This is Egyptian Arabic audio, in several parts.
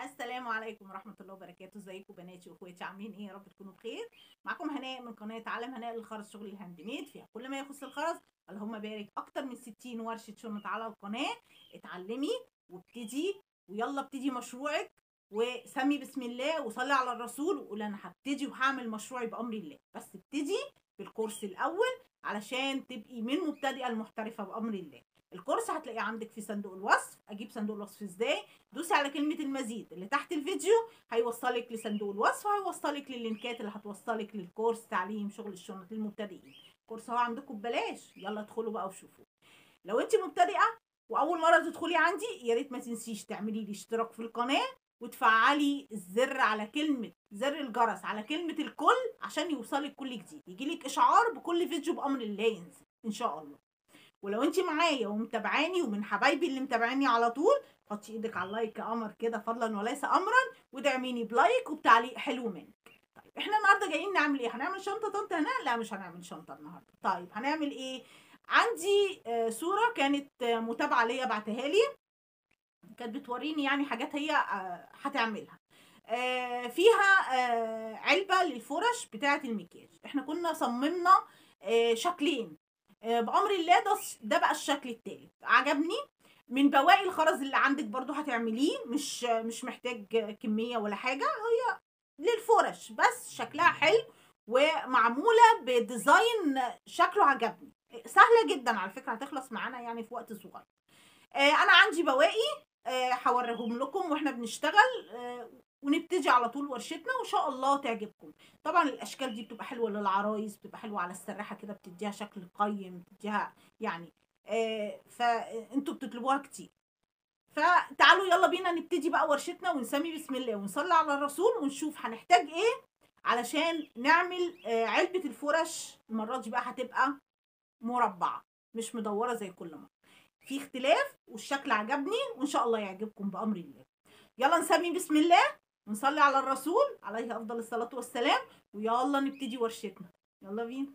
السلام عليكم ورحمة الله وبركاته ازيكم بناتي واخواتي عاملين ايه يا رب تكونوا بخير معاكم هناء من قناة عالم هناء للخرز شغل الهاند ميد فيها كل ما يخص الخرز اللهم بارك اكتر من 60 ورشة شنط على القناة اتعلمي وابتدي ويلا ابتدي مشروعك وسمي بسم الله وصلي على الرسول وقول انا هبتدي وهعمل مشروعي بامر الله بس ابتدي بالكورس الاول علشان تبقي من مبتدئه المحترفه بامر الله الكورس هتلاقيه عندك في صندوق الوصف اجيب صندوق الوصف ازاي دوسي على كلمه المزيد اللي تحت الفيديو هيوصلك لصندوق الوصف وهيوصلك لللينكات اللي هتوصلك للكورس تعليم شغل الشنط للمبتدئين الكورس اهو عندكم ببلاش يلا ادخلوا بقى وشوفوا لو انت مبتدئه واول مره تدخلي عندي يا ريت ما تنسيش تعملي لي اشتراك في القناه وتفعلي الزر على كلمة زر الجرس على كلمة الكل عشان يوصلك كل جديد يجيلك إشعار بكل فيديو بأمر الله ينزل إن شاء الله ولو انت معايا ومتابعاني ومن حبايبي اللي متابعيني على طول حطي ايدك على اللايك يا قمر كده فضلا وليس امرا وادعميني بلايك وبتعليق حلو منك طيب احنا النهارده جايين نعمل ايه هنعمل شنطه طنط هناء لا مش هنعمل شنطه النهارده طيب هنعمل ايه عندي آه صوره كانت آه متابعه ليا بعتها لي كانت بتوريني يعني حاجات هي آه هتعملها آه فيها آه علبه للفرش بتاعه المكياج احنا كنا صممنا آه شكلين بامر الله ده ده بقى الشكل التالت عجبني من بواقي الخرز اللي عندك برضو هتعمليه مش مش محتاج كميه ولا حاجه هي للفرش بس شكلها حلو ومعموله بديزاين شكله عجبني سهله جدا على فكره هتخلص معانا يعني في وقت صغير انا عندي بواقي هوريهم لكم واحنا بنشتغل ونبتدي على طول ورشتنا وان شاء الله تعجبكم طبعا الاشكال دي بتبقى حلوه للعرايس بتبقى حلوه على السراحه كده بتديها شكل قيم بتديها يعني آه فانتوا بتطلبوها كتير فتعالوا يلا بينا نبتدي بقى ورشتنا ونسمي بسم الله ونصلي على الرسول ونشوف هنحتاج ايه علشان نعمل آه علبه الفرش المره دي بقى هتبقى مربعه مش مدوره زي كل مره في اختلاف والشكل عجبني وان شاء الله يعجبكم بامر الله يلا نسمي بسم الله ونصلي على الرسول عليه افضل الصلاه والسلام ويلا نبتدي ورشتنا يلا بينا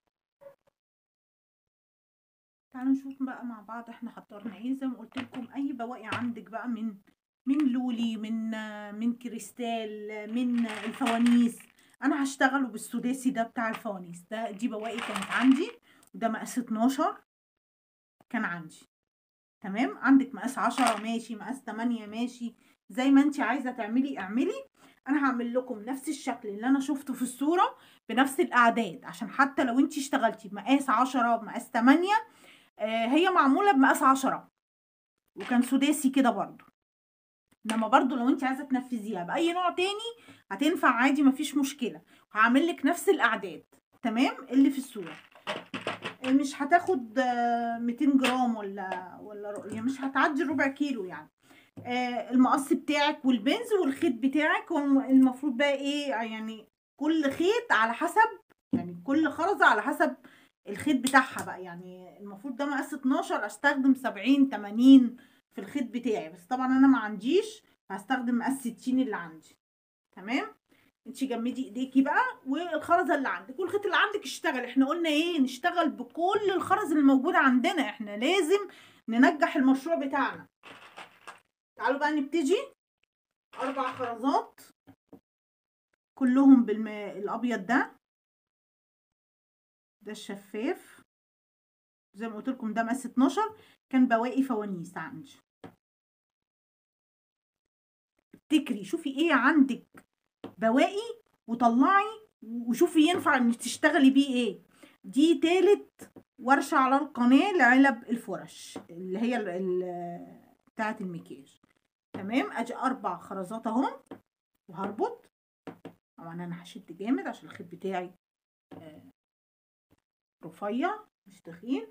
تعالوا نشوف بقى مع بعض احنا حضرنا ايه زي ما قلت لكم اي بواقي عندك بقى من من لولي من من كريستال من الفوانيس انا هشتغله بالسداسي ده بتاع الفوانيس ده دي بواقي كانت عندي وده مقاس 12 كان عندي تمام عندك مقاس 10 ماشي مقاس 8 ماشي زي ما انت عايزه تعملي اعملي انا هعمل لكم نفس الشكل اللي انا شفته في الصوره بنفس الاعداد عشان حتى لو انت اشتغلتي بمقاس 10 بمقاس 8 آه هي معموله بمقاس 10 وكان سداسي كده برضو انما برضو لو انت عايزه تنفذيها باي نوع تاني هتنفع عادي مفيش مشكله وهعمل لك نفس الاعداد تمام اللي في الصوره مش هتاخد 200 جرام ولا ولا يعني مش هتعدي ربع كيلو يعني آه المقص بتاعك والبنز والخيط بتاعك المفروض بقى ايه يعني كل خيط على حسب يعني كل خرزه على حسب الخيط بتاعها بقى يعني المفروض ده مقاس 12 استخدم 70 80 في الخيط بتاعي بس طبعا انا ما عنديش هستخدم مقاس 60 اللي عندي تمام انت جمدي ايديكي بقى والخرزه اللي عندك والخيط اللي عندك اشتغل احنا قلنا ايه نشتغل بكل الخرز اللي موجوده عندنا احنا لازم ننجح المشروع بتاعنا تعالوا بقى نبتدي اربع خرزات كلهم بالماء الابيض ده ده الشفاف زي ما قلت لكم ده مقاس 12 كان بواقي فوانيس عندي افتكري شوفي ايه عندك بواقي وطلعي وشوفي ينفع انك تشتغلي بيه ايه دي تالت ورشة على القناة لعلب الفرش اللي هي بتاعة المكياج تمام ادي اربع خرزات اهو وهربط طبعا انا هشد جامد عشان الخيط بتاعي رفيع مش تخين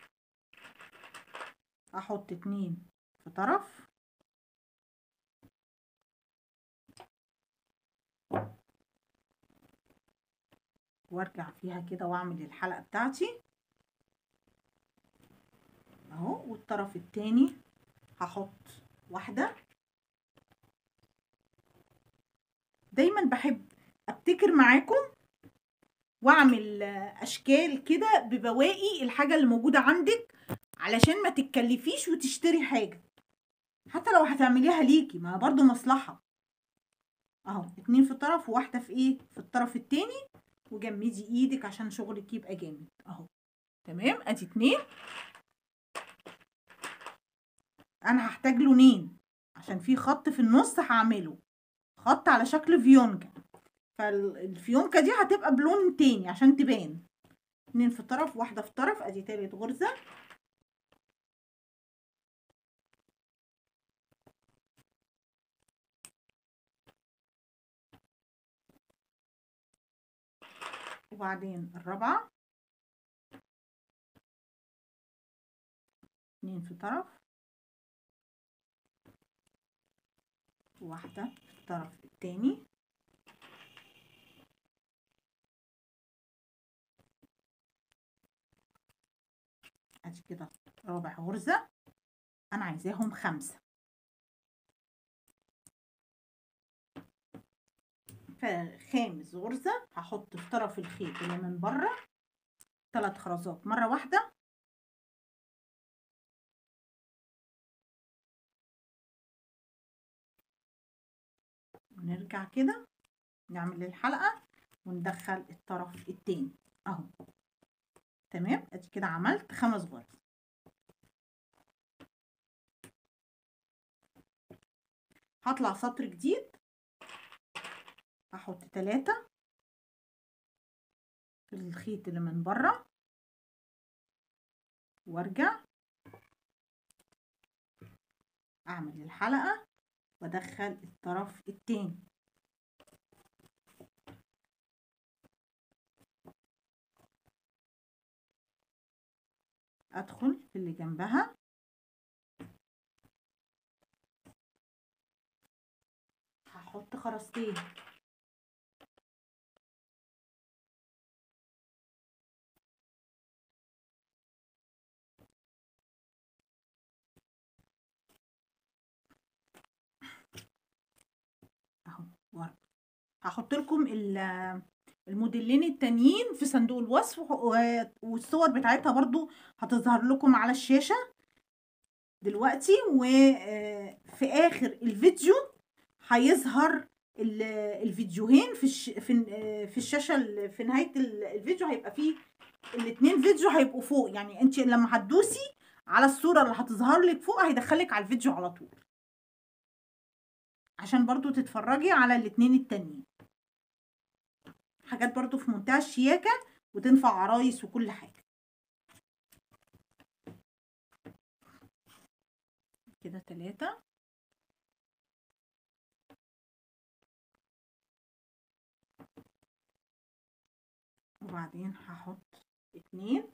احط اتنين في طرف وارجع فيها كده واعمل الحلقه بتاعتي اهو والطرف التاني هحط واحده دايما بحب ابتكر معاكم واعمل اشكال كده ببواقي الحاجه اللي موجوده عندك علشان ما تتكلفيش وتشتري حاجه حتى لو هتعمليها ليكي ما برضو مصلحة اهو اتنين في طرف وواحدة في ايه في الطرف التاني وجمدي ايدك عشان شغلك يبقى جامد اهو تمام ادي اتنين انا هحتاج لونين عشان في خط في النص هعمله خط على شكل فيونكة فالفيونكة دي هتبقى بلون تاني عشان تبان اتنين في طرف واحدة في طرف ادي تالت غرزة وبعدين الرابعة اتنين في طرف واحدة في الطرف التاني ادي كده رابع غرزة انا عايزاهم خمسة فخامس غرزة هحط في طرف الخيط اللي من بره ثلاث خرزات مرة واحدة ونرجع كده نعمل الحلقة وندخل الطرف التاني اهو تمام ادي كده عملت خمس غرز هطلع سطر جديد هحط تلاتة في الخيط اللي من بره وارجع اعمل الحلقة وادخل الطرف التاني ادخل في اللي جنبها هحط خرزتين اهو ورا هحط لكم الموديلين التانيين في صندوق الوصف والصور بتاعتها برضو هتظهر لكم على الشاشة دلوقتي وفي اخر الفيديو هيظهر الفيديوهين في الش... في في الشاشه في نهايه الفيديو هيبقى فيه الاثنين فيديو هيبقوا فوق يعني انت لما هتدوسي على الصوره اللي هتظهر لك فوق هيدخلك على الفيديو على طول عشان برضو تتفرجي على الاثنين التانيين حاجات برضو في منتهى الشياكه وتنفع عرايس وكل حاجه كده تلاتة وبعدين هحط اتنين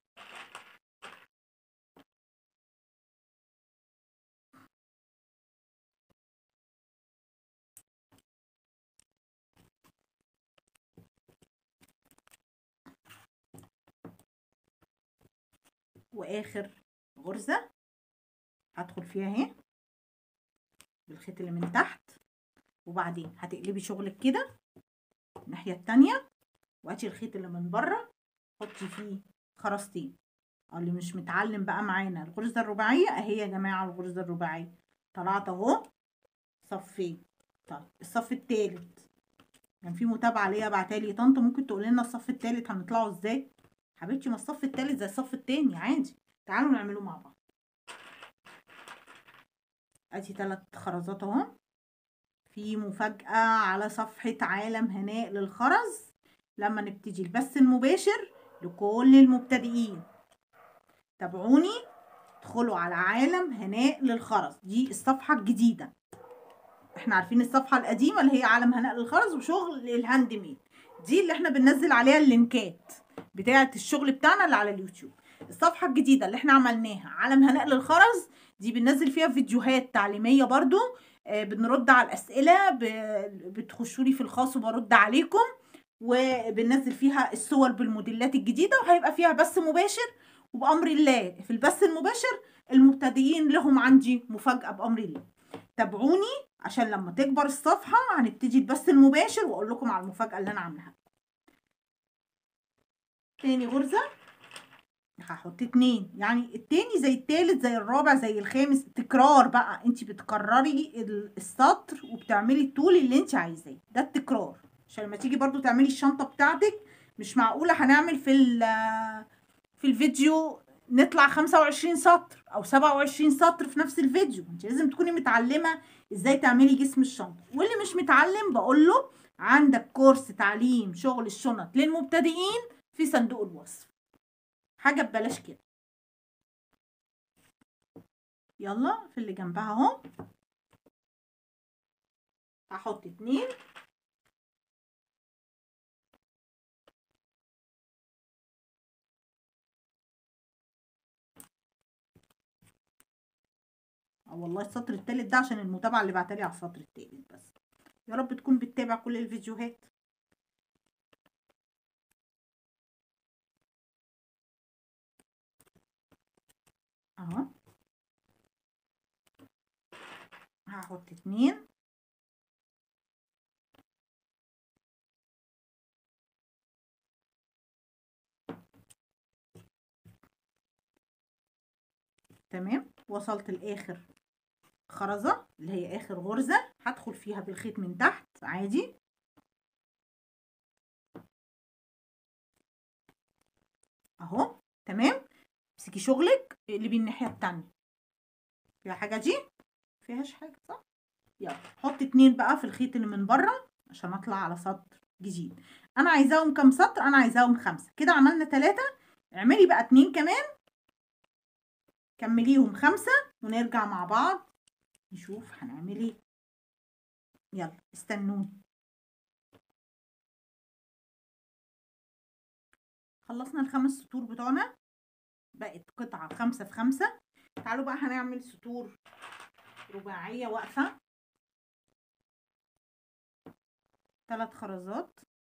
واخر غرزة هدخل فيها اهي بالخيط اللي من تحت وبعدين هتقلبي شغلك كده الناحية التانية وهاتي الخيط اللي من بره حطي فيه خرزتين اللي مش متعلم بقى معانا الغرزة الرباعية اهي يا جماعة الغرزة الرباعية طلعت اهو صفين طيب الصف التالت كان في متابعة ليا بعتالي طنط ممكن تقولي لنا الصف التالت هنطلعه ازاي حبيبتي ما الصف التالت زي الصف التاني عادي تعالوا نعمله مع بعض ادي تلات خرزات اهو في مفاجأة على صفحة عالم هناء للخرز لما نبتدي البث المباشر لكل المبتدئين تابعوني ادخلوا على عالم هناء للخرز دي الصفحة الجديدة احنا عارفين الصفحة القديمة اللي هي عالم هناء للخرز وشغل الهاند ميد دي اللي احنا بننزل عليها اللينكات بتاعة الشغل بتاعنا اللي على اليوتيوب الصفحة الجديدة اللي احنا عملناها عالم هناء للخرز دي بننزل فيها فيديوهات تعليمية برضو آه بنرد على الأسئلة بتخشوا لي في الخاص وبرد عليكم وبننزل فيها الصور بالموديلات الجديدة وهيبقى فيها بث مباشر وبأمر الله في البث المباشر المبتدئين لهم عندي مفاجأة بأمر الله تابعوني عشان لما تكبر الصفحة هنبتدي البث المباشر وأقول لكم على المفاجأة اللي أنا عاملاها تاني غرزة هحط اتنين يعني التاني زي التالت زي الرابع زي الخامس تكرار بقى انت بتكرري ال- السطر وبتعملي الطول اللي انت عايزاه ده التكرار عشان لما تيجي برضو تعملي الشنطة بتاعتك مش معقولة هنعمل في ال- في الفيديو نطلع 25 سطر او 27 سطر في نفس الفيديو انت لازم تكوني متعلمة ازاي تعملي جسم الشنطة واللي مش متعلم بقول له عندك كورس تعليم شغل الشنط للمبتدئين في صندوق الوصف حاجة ببلاش كده يلا في اللي جنبها اهو هحط اتنين اه والله السطر التالت ده عشان المتابعة اللي بعتلي على السطر التالت بس يا رب تكون بتتابع كل الفيديوهات اهو هحط اتنين تمام وصلت لاخر خرزة اللي هي اخر غرزة هدخل فيها بالخيط من تحت عادي اهو تمام امسكي شغلك اقلبي الناحية التانية فيها حاجة دي فيهاش حاجة صح يلا حط اتنين بقى في الخيط اللي من بره عشان اطلع على سطر جديد انا عايزاهم كام سطر انا عايزاهم خمسة كده عملنا تلاتة اعملي بقى اتنين كمان كمليهم خمسة ونرجع مع بعض نشوف هنعمل ايه يلا استنوني خلصنا الخمس سطور بتوعنا بقت قطعة خمسة في خمسة تعالوا بقى هنعمل سطور رباعية واقفة ثلاث خرزات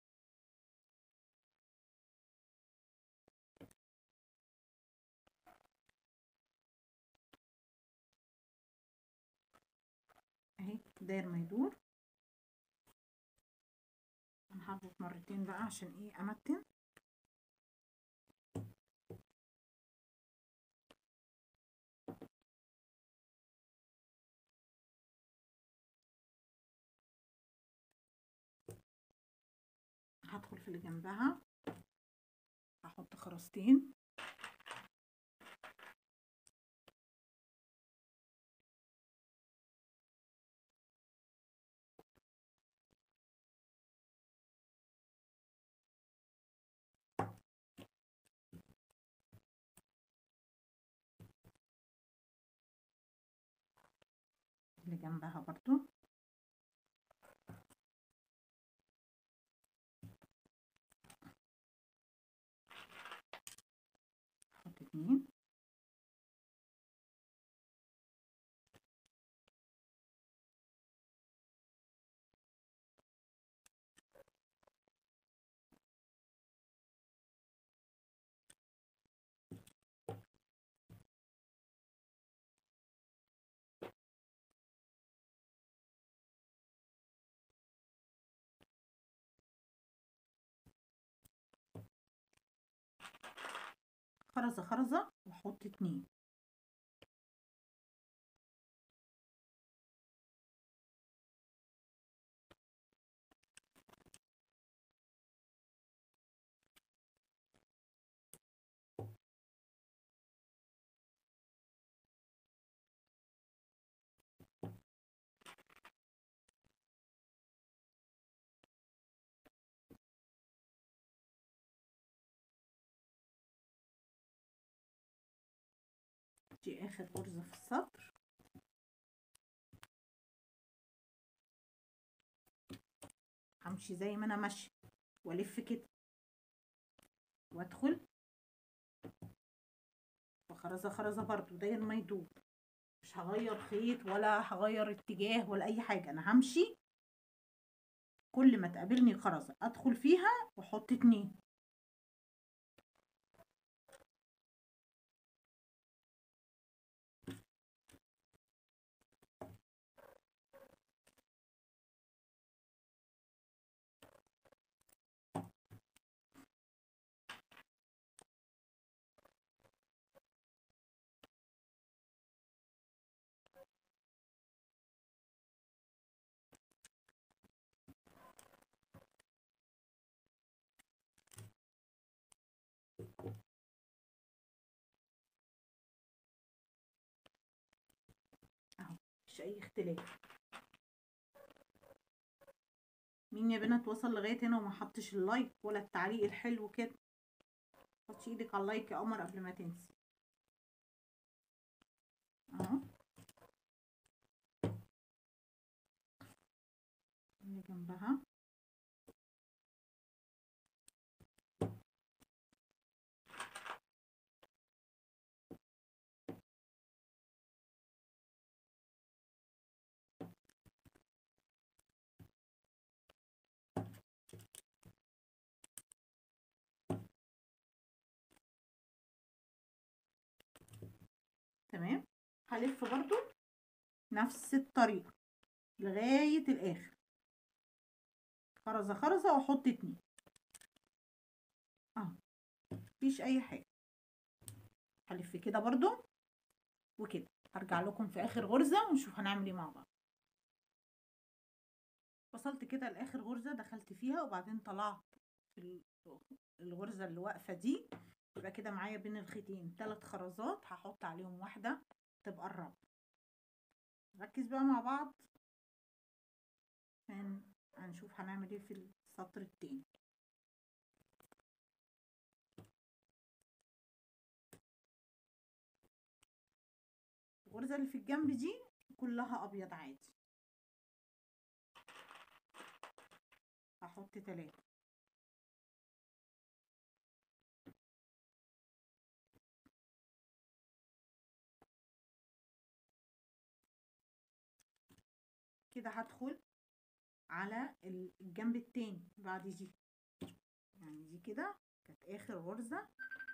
اهي داير ما يدور انا هضغط مرتين بقى عشان ايه امتن هدخل في اللي جنبها هحط خرزتين اللي جنبها برضو احط اتنين خرزة خرزة واحط اتنين دي اخر غرزة في السطر همشي زي ما انا ماشية والف كده وادخل وخرزة خرزة برضو داير ما يدور مش هغير خيط ولا هغير اتجاه ولا اي حاجة انا همشي كل ما تقابلني خرزة ادخل فيها واحط اتنين اي اختلاف مين يا بنات وصل لغايه هنا وما حطش اللايك ولا التعليق الحلو كده حطي ايدك على اللايك يا قمر قبل ما تنسي اهو اللي جنبها تمام هلف برضو نفس الطريقة لغاية الآخر خرزة خرزة واحط اتنين اهو مفيش اي حاجة هلف كده برضو وكده هرجع لكم في اخر غرزة ونشوف هنعمل ايه مع بعض وصلت كده لاخر غرزة دخلت فيها وبعدين طلعت في الغرزة اللي واقفة دي يبقى كده معايا بين الخيطين ثلاث خرزات هحط عليهم واحدة تبقى الرابعة نركز بقى مع بعض عشان هنشوف هنعمل ايه في السطر التاني الغرزة اللي في الجنب دي كلها ابيض عادي هحط تلاتة كده هدخل على الجنب التاني بعد دي يعني دي كده كانت اخر غرزة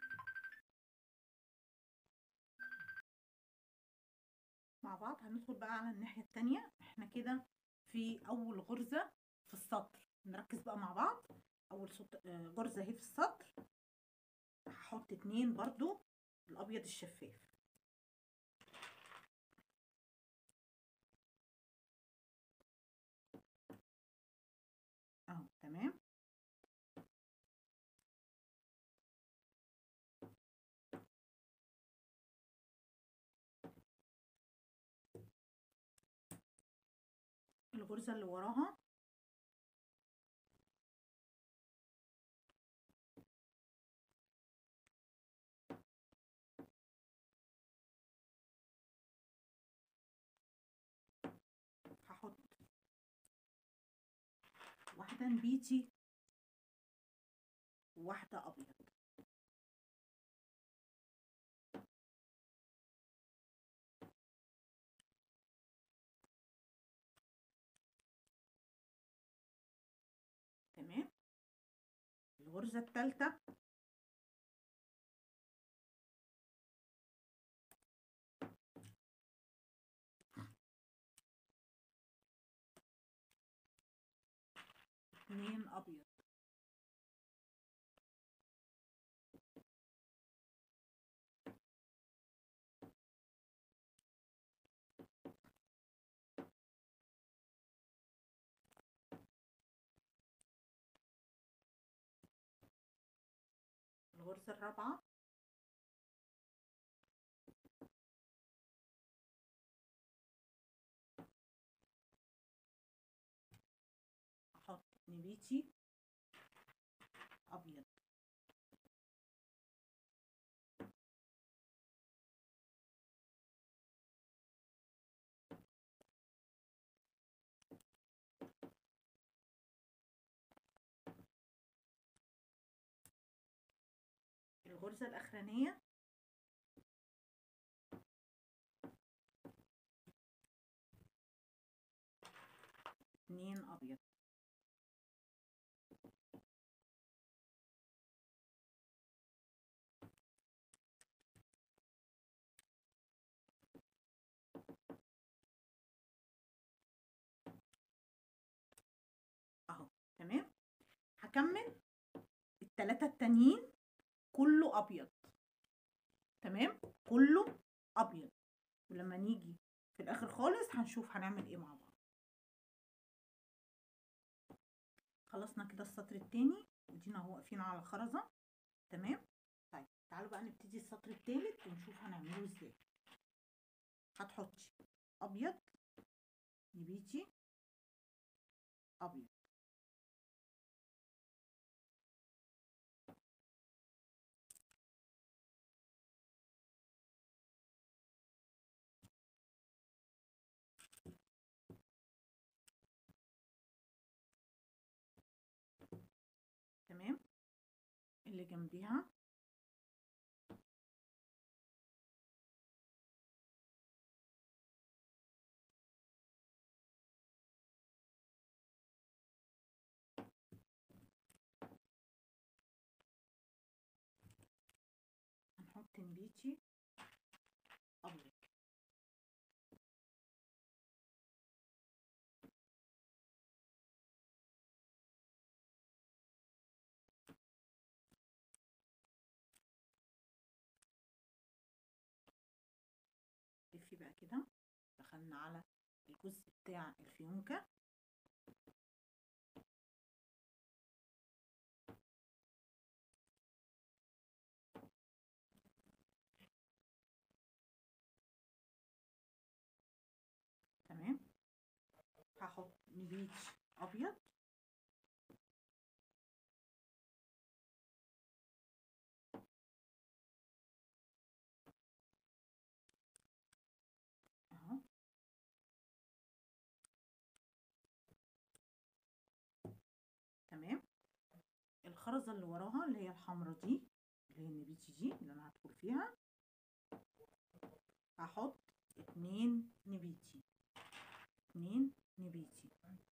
مع بعض هندخل بقى على الناحية التانية احنا كده في اول غرزة في السطر نركز بقى مع بعض اول غرزة اهي في السطر هحط اتنين برضو الابيض الشفاف اهو تمام الغرزة اللي وراها هحط واحدة نبيتي وواحدة أبيض تمام الغرزة التالتة اتنين أبيض الغرزة الرابعة أحط نبيتي أبيض الغرزة الأخرانية اتنين أبيض اهو تمام هكمل التلاتة التانيين كله ابيض تمام كله ابيض ولما نيجي في الاخر خالص هنشوف هنعمل ايه مع بعض خلصنا كده السطر التاني ودينا اهو واقفين على خرزه تمام طيب تعالوا بقى نبتدي السطر التالت ونشوف هنعمله ازاي هتحطي ابيض نبيتي أبيض تمام اللي جنبيها هنحط نبيتي أبيض لفي بقى كده دخلنا على الجزء بتاع الفيونكة تمام هحط نبيتش ابيض اهو تمام الخرزة اللي وراها اللي هي الحمرا دي اللي هي النبيتي دي اللي انا هدخل فيها هحط اتنين نبيتي اتنين نبيتي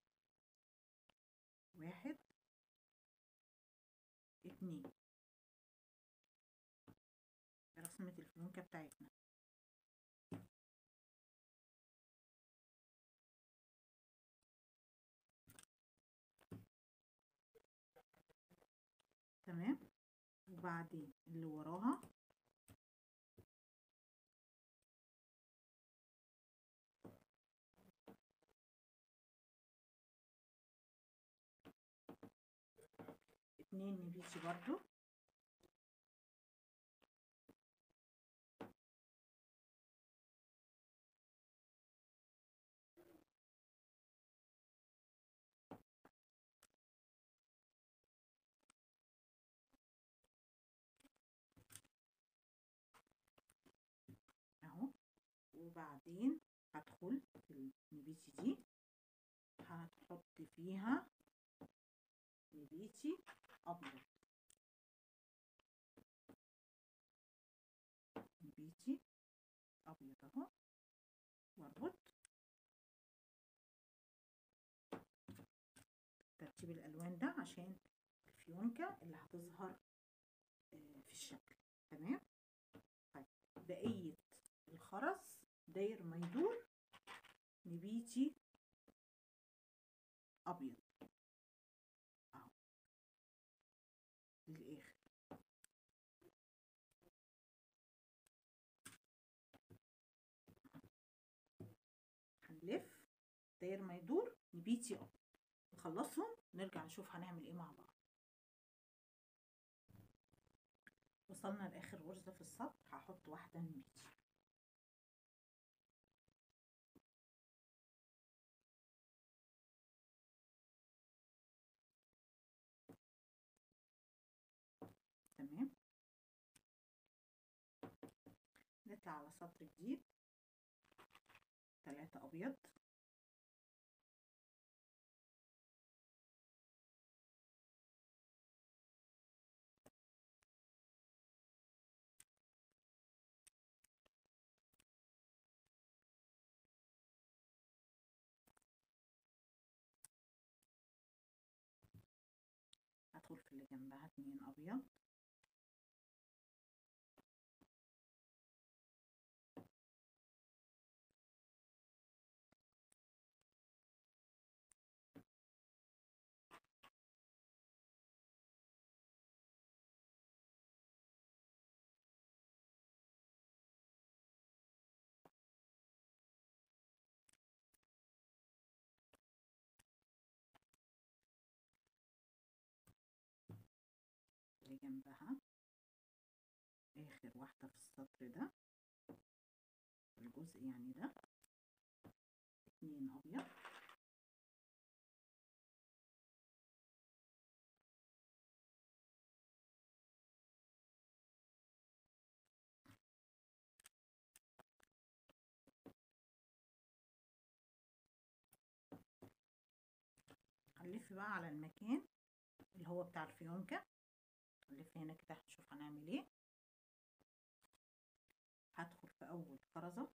واحد اتنين رسمة الفلونكة بتاعتنا تمام وبعدين اللي وراها اتنين نبيتي برضو اهو وبعدين هدخل في النبيتي دي هتحط فيها نبيتي ابيض نبيتي ابيض اهو واربط ترتيب الالوان ده عشان الفيونكة اللي هتظهر آه، في الشكل تمام طيب بقية الخرز داير ما يدور نبيتي ابيض اهو للاخر هنلف داير ما يدور نبيتي ابيض نخلصهم نرجع نشوف هنعمل ايه مع بعض وصلنا لاخر غرزة في السطر هحط واحدة نبيتي تمام نطلع على سطر جديد تلاتة أبيض هدخل في اللي جنبها اتنين أبيض اللي جنبها آخر واحدة في السطر ده الجزء يعني ده اتنين أبيض هنلف بقى على المكان اللي هو بتاع الفيونكة نلف هنا كده هنشوف هنعمل ايه هدخل في اول خرزة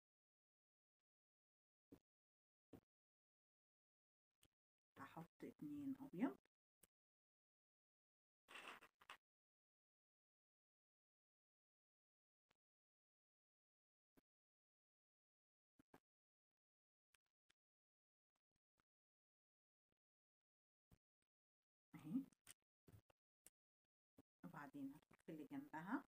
هحط اتنين ابيض اهي وبعدين هدخل في اللي جنبها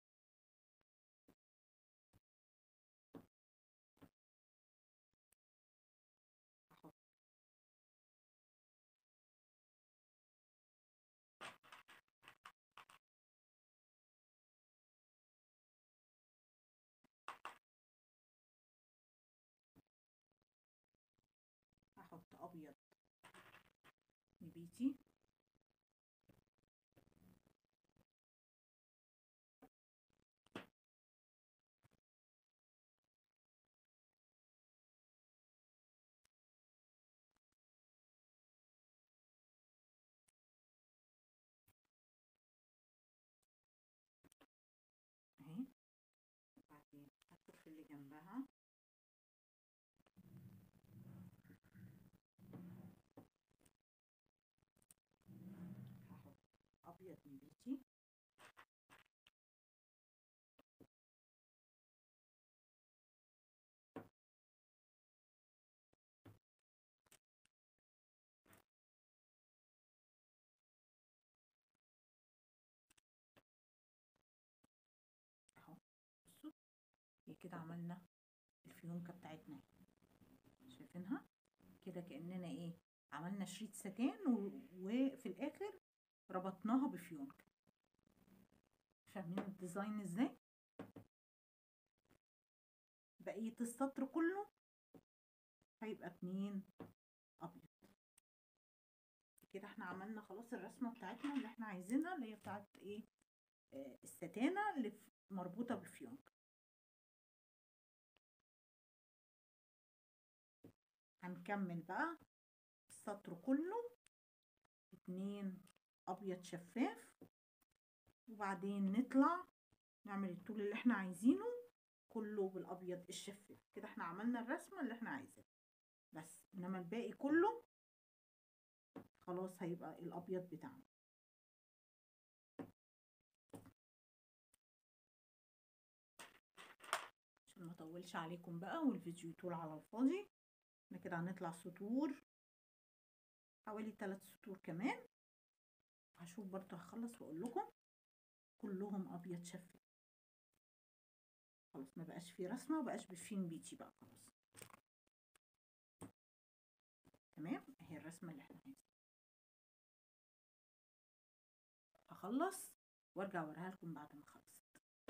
هحط هحط ابيض نبيتي اهي وبعدين هدخل في اللي جنبها هحط ابيض نبيتي اهو بصوا هي كده عملنا الفيونكة بتاعتنا شايفينها كده كأننا ايه عملنا شريط ستان و... وفي الاخر ربطناها بفيونكة فاهمين الديزاين ازاي بقية السطر كله هيبقى اتنين ابيض كده احنا عملنا خلاص الرسمة بتاعتنا اللي احنا عايزينها اللي هي بتاعت ايه آه الستانة اللي مربوطة بفيونكة هنكمل بقى السطر كله اتنين ابيض شفاف وبعدين نطلع نعمل الطول اللي احنا عايزينه كله بالابيض الشفاف كده احنا عملنا الرسمه اللي احنا عايزينها بس انما الباقي كله خلاص هيبقى الابيض بتاعنا عشان ما اطولش عليكم بقى والفيديو يطول على الفاضي احنا كده هنطلع سطور حوالي ثلاث سطور كمان هشوف برضو هخلص واقول لكم كلهم ابيض شفاف خلاص ما بقاش فيه رسمه وبقاش بفين بيتي بقى خلاص تمام اهي الرسمه اللي احنا عايزينها هخلص وارجع اوريها لكم بعد ما خلصت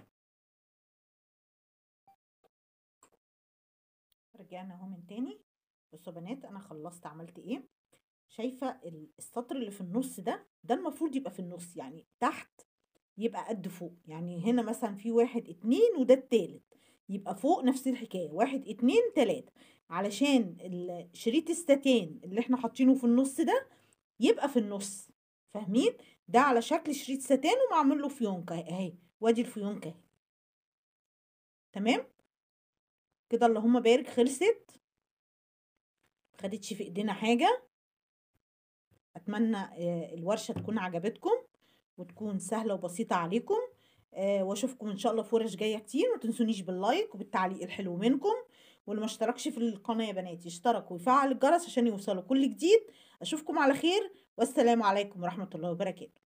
رجعنا اهو من تاني بصوا يا بنات انا خلصت عملت ايه شايفه السطر اللي في النص ده ده المفروض يبقى في النص يعني تحت يبقى قد فوق يعني هنا مثلا في واحد اتنين وده التالت يبقى فوق نفس الحكايه واحد اتنين تلاته علشان شريط الستان اللي احنا حاطينه في النص ده يبقى في النص فاهمين ده على شكل شريط ستان ومعمول له فيونكه اهي وادي الفيونكه اهي تمام كده اللهم بارك خلصت خدتش في ايدينا حاجه اتمنى الورشه تكون عجبتكم وتكون سهله وبسيطه عليكم واشوفكم ان شاء الله في ورش جايه كتير ما تنسونيش باللايك وبالتعليق الحلو منكم واللي ما اشتركش في القناه يا بنات يشترك ويفعل الجرس عشان يوصلوا كل جديد اشوفكم على خير والسلام عليكم ورحمه الله وبركاته